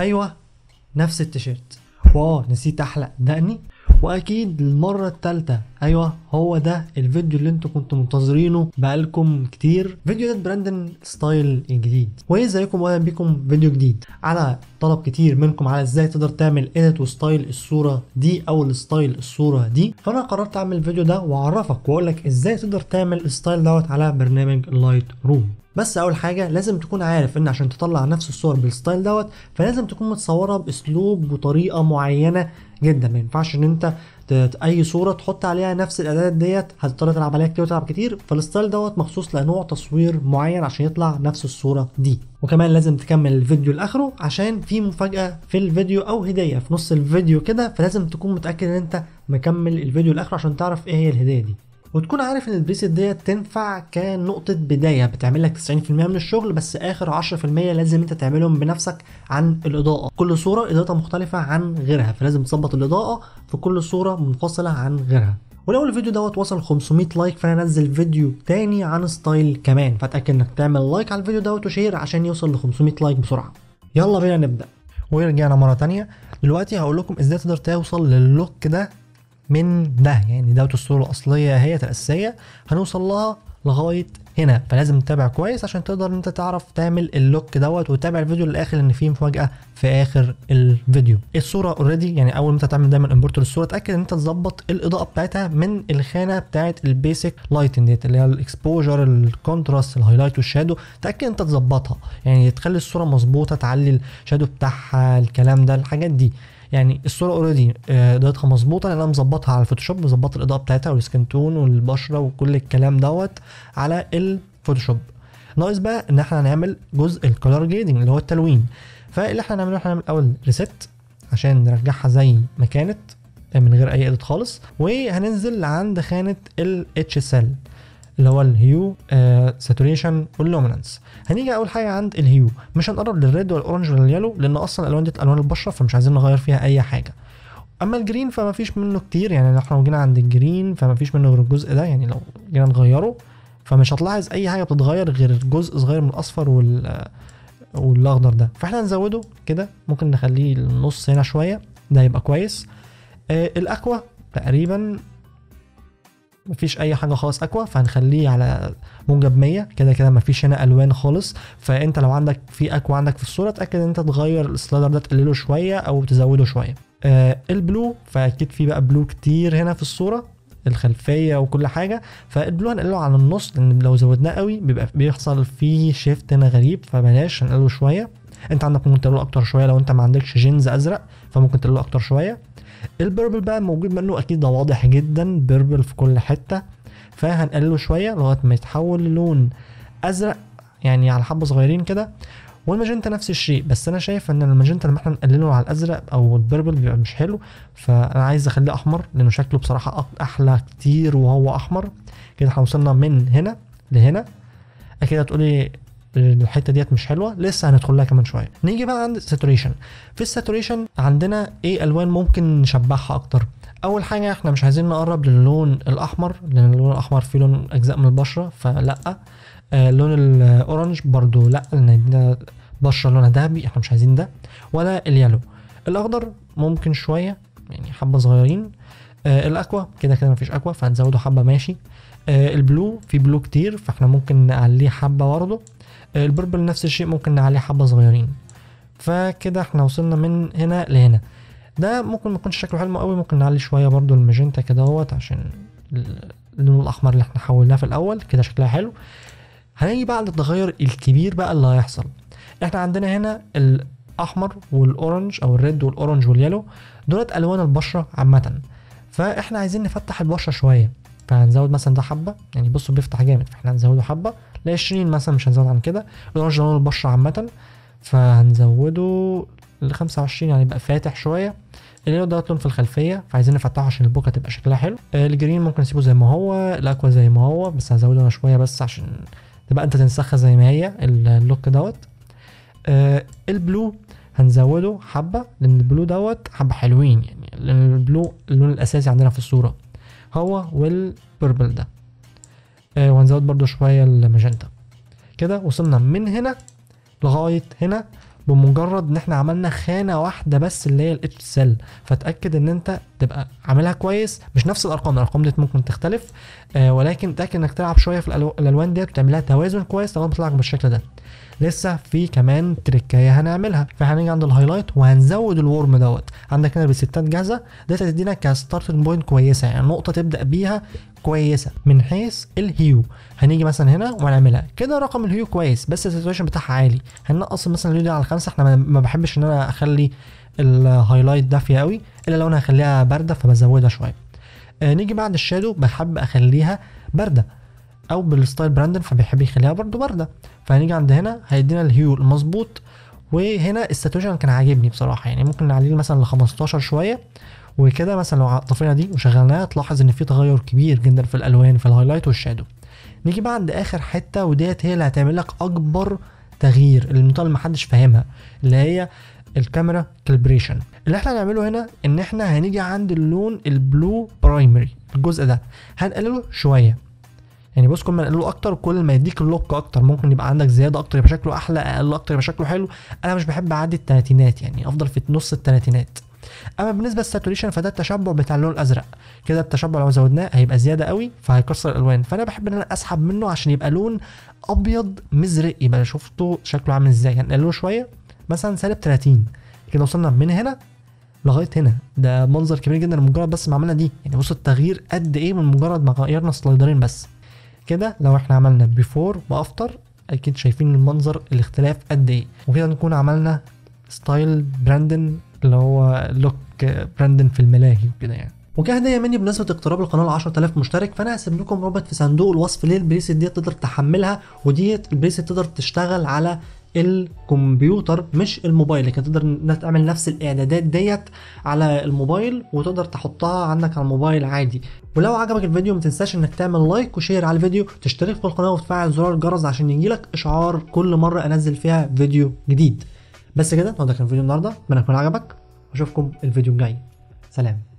ايوه نفس التيشيرت واه نسيت احلق دقني واكيد المره الثالثه ايوه هو ده الفيديو اللي انتوا كنتوا منتظرينه بقالكم كتير فيديو ده براندن ستايل الجديد وازيكم واهلا بيكم فيديو جديد على طلب كتير منكم على ازاي تقدر تعمل اديت وستايل الصوره دي او الستايل الصوره دي فانا قررت اعمل الفيديو ده واعرفك واقول لك ازاي تقدر تعمل الستايل دوت على برنامج اللايت روم بس اول حاجه لازم تكون عارف ان عشان تطلع نفس الصور بالستايل دوت فلازم تكون متصوره باسلوب وطريقه معينه جدا ما ينفعش ان انت ت- اي صوره تحط عليها نفس الاعدادات ديت هتضطر تلعب عليها كتير وتلعب كتير فالستايل دوت مخصوص لنوع تصوير معين عشان يطلع نفس الصوره دي وكمان لازم تكمل الفيديو لاخره عشان في مفاجاه في الفيديو او هديه في نص الفيديو كده فلازم تكون متاكد ان انت مكمل الفيديو لاخره عشان تعرف ايه هي الهديه دي وتكون عارف ان البريسيت ديت تنفع كنقطة بداية بتعمل لك 90% من الشغل بس اخر 10% لازم انت تعملهم بنفسك عن الاضاءة كل صورة اضاءتها مختلفة عن غيرها فلازم تظبط الاضاءة في كل صورة منفصلة عن غيرها ولو الفيديو دوت وصل 500 لايك فانا انزل فيديو تاني عن ستايل كمان فاتاكد انك تعمل لايك على الفيديو دوت وشير عشان يوصل ل 500 لايك بسرعة يلا بينا نبدأ ورجعنا مرة تانية دلوقتي هقول لكم ازاي تقدر توصل للوك ده من ده يعني دوت الصورة الأصلية هي الأساسية هنوصل لها لغاية هنا فلازم تتابع كويس عشان تقدر ان انت تعرف تعمل اللوك دوت وتتابع الفيديو للاخر لان فيه مفاجأة في اخر الفيديو الصورة اوريدي يعني اول ما انت تعمل دايما امبورت للصورة اتاكد ان انت تظبط الاضاءة بتاعتها من الخانة بتاعت البيسك لايتنج ديت اللي هي الاكسبوجر الكونتراست الهايلايت والشادو تاكد انت تظبطها يعني تخلي الصورة مظبوطة تعلي الشادو بتاعها الكلام ده الحاجات دي يعني الصوره اوريدي اضاءتها مظبوطه لان انا مظبطها على الفوتوشوب مظبط الاضاءه بتاعتها والسكن تون والبشره وكل الكلام دوت على الفوتوشوب ناقص بقى ان احنا هنعمل جزء الكولر جريدنج اللي هو التلوين فاللي احنا هنعمله احنا هنعمل اول ريست عشان نرجعها زي ما كانت من غير اي اديت خالص وهننزل عند خانه ال اتش اس ال اللي هو الهيو ساتوريشن واللومينانس هنيجي اول حاجه عند الهيو مش هنقرب للريد والاورنج واليالو لان اصلا الالوان دي الوان البشره فمش عايزين نغير فيها اي حاجه اما الجرين فما فيش منه كتير يعني احنا لو جينا عند الجرين فما فيش منه غير الجزء ده يعني لو جينا نغيره فمش هتلاحظ اي حاجه بتتغير غير جزء صغير من الاصفر وال والاخضر ده فاحنا هنزوده كده ممكن نخليه النص هنا شويه ده يبقى كويس آه الاكوا تقريبا مفيش اي حاجه خالص اكوا فهنخليه على موجب 100 كده كده مفيش هنا الوان خالص فانت لو عندك في اكوا عندك في الصوره اتاكد ان انت تغير السلايدر ده تقلله شويه او تزوده شويه آه البلو فاكيد في بقى بلو كتير هنا في الصوره الخلفيه وكل حاجه فالبلو هنقله على النص لان لو زودناه قوي بيبقى بيحصل فيه شيفت هنا غريب فبلاش هنقله شويه انت عندك ممكن تقله اكتر شويه لو انت ما عندكش جينز ازرق فممكن تقله اكتر شويه البيربل بقى موجود منه اكيد ده واضح جدا بيربل في كل حته فهنقلله شويه لغايه ما يتحول للون ازرق يعني على حبه صغيرين كده والماجنتا نفس الشيء بس انا شايف ان الماجنتا لما احنا نقلله على الازرق او البيربل بيبقى مش حلو فانا عايز اخليه احمر لانه شكله بصراحه أق- احلى كتير وهو احمر كده احنا وصلنا من هنا لهنا اكيد هتقولي الحته ديت مش حلوه لسه هندخل لها كمان شويه نيجي بقى عند الساتوريشن في الساتوريشن عندنا ايه الوان ممكن نشبعها اكتر اول حاجه احنا مش عايزين نقرب للون الاحمر لان اللون الاحمر فيه لون اجزاء من البشره فلا آه لون الاورنج برضو لا لان ده بشره لونها ذهبي احنا مش عايزين ده ولا اليالو الاخضر ممكن شويه يعني حبه صغيرين آه الاكوا كده كده مفيش اكوا فهنزوده حبه ماشي آه البلو في بلو كتير فاحنا ممكن نعليه حبه برضه آه البربل نفس الشيء ممكن نعليه حبه صغيرين فكده احنا وصلنا من هنا لهنا ده ممكن ما يكونش شكله حلو قوي ممكن نعلي شويه برضو الماجنتا كده اهوت عشان ال- اللون الاحمر اللي احنا حولناه في الاول كده شكلها حلو هنيجي بقى للتغير الكبير بقى اللي هيحصل احنا عندنا هنا الاحمر والاورنج او الريد والاورنج واليالو دولت الوان البشره عامه فاحنا عايزين نفتح البشره شويه فهنزود مثلا ده حبه يعني بصوا بيفتح جامد فاحنا هنزوده حبه ل 20 مثلا مش هنزود عن كده الاورنج لون البشره عامه فهنزوده ل 25 يعني يبقى فاتح شويه اليلو ده لون في الخلفيه فعايزين نفتحه عشان البوكه تبقى شكلها حلو آه، الجرين ممكن نسيبه زي ما هو الاكوا زي ما هو بس هزوده انا شويه بس عشان تبقى انت تنسخها زي ما هي اللوك دوت آه البلو هنزوده حبه لان البلو دوت حبه حلوين يعني لان البلو اللون الاساسي عندنا في الصوره هو والبربل ده آه وهنزود برضو شويه الماجنتا كده وصلنا من هنا لغايه هنا بمجرد ان احنا عملنا خانه واحده بس اللي هي الاتش سيل فتاكد ان انت تبقى عاملها كويس مش نفس الارقام الارقام دي ممكن تختلف آه ولكن تاكد انك تلعب شويه في الألو- الالوان ديت وتعملها توازن كويس لغايه ما تطلع لك بالشكل ده لسه في كمان تريكايه هنعملها فهنيجي عند الهايلايت وهنزود الورم دوت عندك هنا الريسيتات جاهزه ديت هتدينا كستارتنج بوينت كويسه يعني نقطه تبدا بيها كويسه من حيث الهيو هنيجي مثلا هنا وهنعملها كده رقم الهيو كويس بس الساتوريشن بتاعها عالي هننقص مثلا الهيو دي على خمسة احنا ما- ما بحبش ان انا اخلي الهايلايت دافيه قوي الا لو انا هخليها بارده فبزودها شويه آه نيجي بعد الشادو بحب اخليها بارده او بالستايل براندن فبيحب يخليها برضو بارده فهنيجي عند هنا هيدينا الهيو المظبوط وهنا الساتوريشن كان عاجبني بصراحه يعني ممكن نعليه مثلا ل 15 شويه وكده مثلا لو طفينا دي وشغلناها تلاحظ ان في تغير كبير جدا في الالوان في الهايلايت والشادو نيجي بقى عند اخر حته وديت هي اللي هتعمل لك اكبر تغيير النقطه اللي محدش فاهمها اللي هي الكاميرا كالبريشن اللي احنا هنعمله هنا ان احنا هنيجي عند اللون البلو برايمري الجزء ده هنقلله شويه يعني بص كل ما نقلله اكتر كل ما يديك اللوك اكتر ممكن يبقى عندك زياده اكتر يبقى شكله احلى اقل اكتر يبقى شكله حلو انا مش بحب اعدي التلاتينات يعني افضل في نص التلاتينات اما بالنسبه للساتوريشن فده التشبع بتاع اللون الازرق كده التشبع لو زودناه هيبقى زياده قوي فهيكسر الالوان فانا بحب ان انا اسحب منه عشان يبقى لون ابيض مزرق يبقى شفته شكله عامل ازاي هنقلله شويه مثلا سالب 30 كده وصلنا من هنا لغايه هنا ده منظر كبير جدا مجرد بس ما عملنا دي يعني بص التغيير قد ايه من مجرد ما غيرنا سلايدرين بس كده لو احنا عملنا بيفور وافتر اكيد شايفين المنظر الاختلاف قد ايه وكده نكون عملنا ستايل براندن اللي هو لوك براندن في الملاهي وكده يعني وكهدية مني بمناسبة اقتراب القناة ل 10000 مشترك فانا هسيب لكم رابط في صندوق الوصف للبريسيت ديت تقدر تحملها وديت البريسيت تقدر تشتغل على الكمبيوتر مش الموبايل لكن تقدر انها تعمل نفس الاعدادات ديت على الموبايل وتقدر تحطها عندك على الموبايل عادي ولو عجبك الفيديو ما تنساش انك تعمل لايك وشير على الفيديو تشترك في القناه وتفعل زرار الجرس عشان يجيلك اشعار كل مره انزل فيها فيديو جديد بس كده هو ده كان فيديو النهارده اتمنى يكون عجبك واشوفكم الفيديو الجاي سلام